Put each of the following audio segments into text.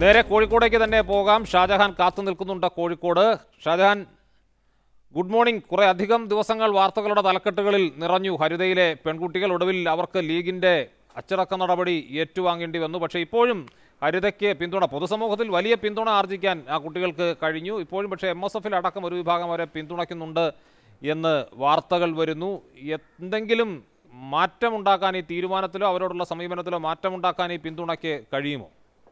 നേരെ കോഴിക്കോടേക്ക് തന്നെ പോകാം ഷാജഹാൻ കാത്തു നിൽക്കുന്നുണ്ട് കോഴിക്കോട് ഷാജഹാൻ ഗുഡ് മോർണിംഗ് കുറെ അധികം ദിവസങ്ങൾ വാർത്തകളുടെ തലക്കെട്ടുകളിൽ നിറഞ്ഞു ഹരിതയിലെ പെൺകുട്ടികൾ ഒടുവിൽ അവർക്ക് ലീഗിന്റെ അച്ചടക്ക നടപടി ഏറ്റുവാങ്ങേണ്ടി വന്നു പക്ഷേ ഇപ്പോഴും ഹരിതയ്ക്ക് പിന്തുണ പൊതുസമൂഹത്തിൽ വലിയ പിന്തുണ ആർജിക്കാൻ ആ കുട്ടികൾക്ക് കഴിഞ്ഞു ഇപ്പോഴും പക്ഷേ എം എസ് എഫിൽ അടക്കം ഒരു വിഭാഗം അവരെ പിന്തുണയ്ക്കുന്നുണ്ട് എന്ന് വാർത്തകൾ വരുന്നു എന്തെങ്കിലും മാറ്റമുണ്ടാക്കാൻ ഈ തീരുമാനത്തിലോ അവരോടുള്ള സമീപനത്തിലോ മാറ്റമുണ്ടാക്കാൻ ഈ പിന്തുണയ്ക്ക് കഴിയുമോ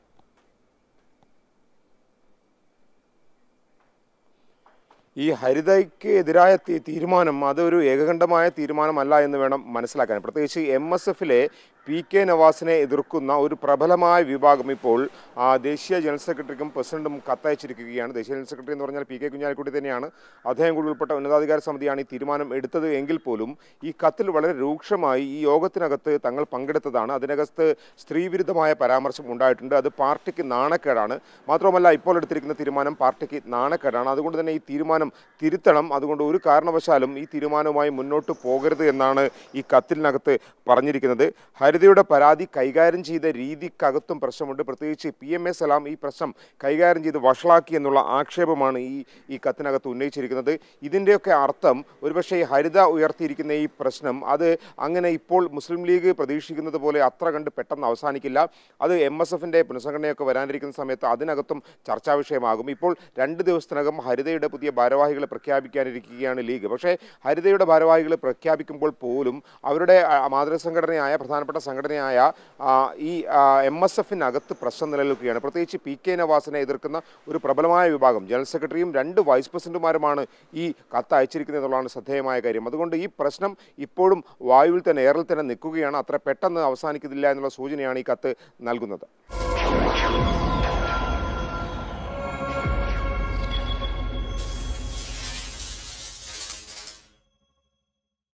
ഈ ഹരിതയ്ക്ക് എതിരായ തീ- തീരുമാനം അതൊരു ഏകകണ്ഠമായ തീരുമാനമല്ല എന്ന് വേണം മനസ്സിലാക്കാൻ പ്രത്യേകിച്ച് എം എസ് എഫിലെ പി കെ നവാസിനെ എതിർക്കുന്ന ഒരു പ്രബലമായ വിഭാഗം ഇപ്പോൾ ആ, ദേശീയ ജനറൽ സെക്രട്ടറിക്കും പ്രസിഡന്റും കത്തയച്ചിരിക്കുകയാണ് ദേശീയ ജനറൽ സെക്രട്ടറി എന്ന് പറഞ്ഞാൽ പി കെ കുഞ്ഞാലിക്കുട്ടി തന്നെയാണ് അദ്ദേഹം കൂടി ഉൾപ്പെട്ട ഉന്നതാധികാര സമിതിയാണ് ഈ തീരുമാനം എടുത്തത് എങ്കിൽ പോലും ഈ കത്തിൽ വളരെ രൂക്ഷമായി ഈ യോഗത്തിനകത്ത് തങ്ങൾ പങ്കെടുത്തതാണ് അതിനകത്ത് സ്ത്രീവിരുദ്ധമായ പരാമർശം ഉണ്ടായിട്ടുണ്ട് അത് പാർട്ടിക്ക് നാണക്കേടാണ് മാത്രമല്ല ഇപ്പോൾ എടുത്തിരിക്കുന്ന തീരുമാനം പാർട്ടിക്ക് നാണക്കേടാണ് അതുകൊണ്ട് തന്നെ ഈ തീരുമാനം തിരുത്തണം അതുകൊണ്ട് ഒരു കാരണവശാലും ഈ തീരുമാനവുമായി മുന്നോട്ട് പോകരുത് എന്നാണ് ഈ കത്തിനകത്ത് പറഞ്ഞിരിക്കുന്നത് ഹരിതയുടെ പരാതി കൈകാര്യം ചെയ്ത രീതിക്കകത്തും പ്രശ്നമുണ്ട് പ്രത്യേകിച്ച് പി എം എ സലാം ഈ പ്രശ്നം കൈകാര്യം ചെയ്ത് വഷളാക്കി എന്നുള്ള ആക്ഷേപമാണ് ഈ ഈ കത്തിനകത്ത് ഉന്നയിച്ചിരിക്കുന്നത് ഇതിൻ്റെയൊക്കെ അർത്ഥം ഒരുപക്ഷെ ഈ ഹരിത ഉയർത്തിയിരിക്കുന്ന ഈ പ്രശ്നം അത് അങ്ങനെ ഇപ്പോൾ മുസ്ലിം ലീഗ് പ്രതീക്ഷിക്കുന്നത് പോലെ അത്ര കണ്ട് പെട്ടെന്ന് അവസാനിക്കില്ല അത് എം എസ് എഫിൻ്റെ പുനഃസംഘടനയൊക്കെ വരാനിരിക്കുന്ന സമയത്ത് അതിനകത്തും ചർച്ചാ വിഷയമാകും ഇപ്പോൾ രണ്ട് ദിവസത്തിനകം ഹരിതയുടെ പുതിയ ഭാരവാഹികളെ പ്രഖ്യാപിക്കാനിരിക്കുകയാണ് ലീഗ് പക്ഷേ ഹരിതയുടെ ഭാരവാഹികളെ പ്രഖ്യാപിക്കുമ്പോൾ പോലും അവരുടെ ആ, മാതൃസംഘടനയായ പ്രധാനപ്പെട്ട സംഘടനയായ ആ, ഈ എം എസ് എഫിനകത്ത് പ്രശ്നം നിലനിൽക്കുകയാണ് പ്രത്യേകിച്ച് പി കെ നവാസിനെ എതിർക്കുന്ന ഒരു പ്രബലമായ വിഭാഗം ജനറൽ സെക്രട്ടറിയും രണ്ട് വൈസ് പ്രസിഡന്റുമാരുമാണ് ഈ കത്ത് അയച്ചിരിക്കുന്നത് എന്നുള്ളതാണ് ശ്രദ്ധേയമായ കാര്യം അതുകൊണ്ട് ഈ പ്രശ്നം ഇപ്പോഴും വായുവിൽ തന്നെ എയറിൽ തന്നെ നിൽക്കുകയാണ് അത്ര പെട്ടെന്ന് അവസാനിക്കുന്നില്ല എന്നുള്ള സൂചനയാണ് ഈ കത്ത് നൽകുന്നത്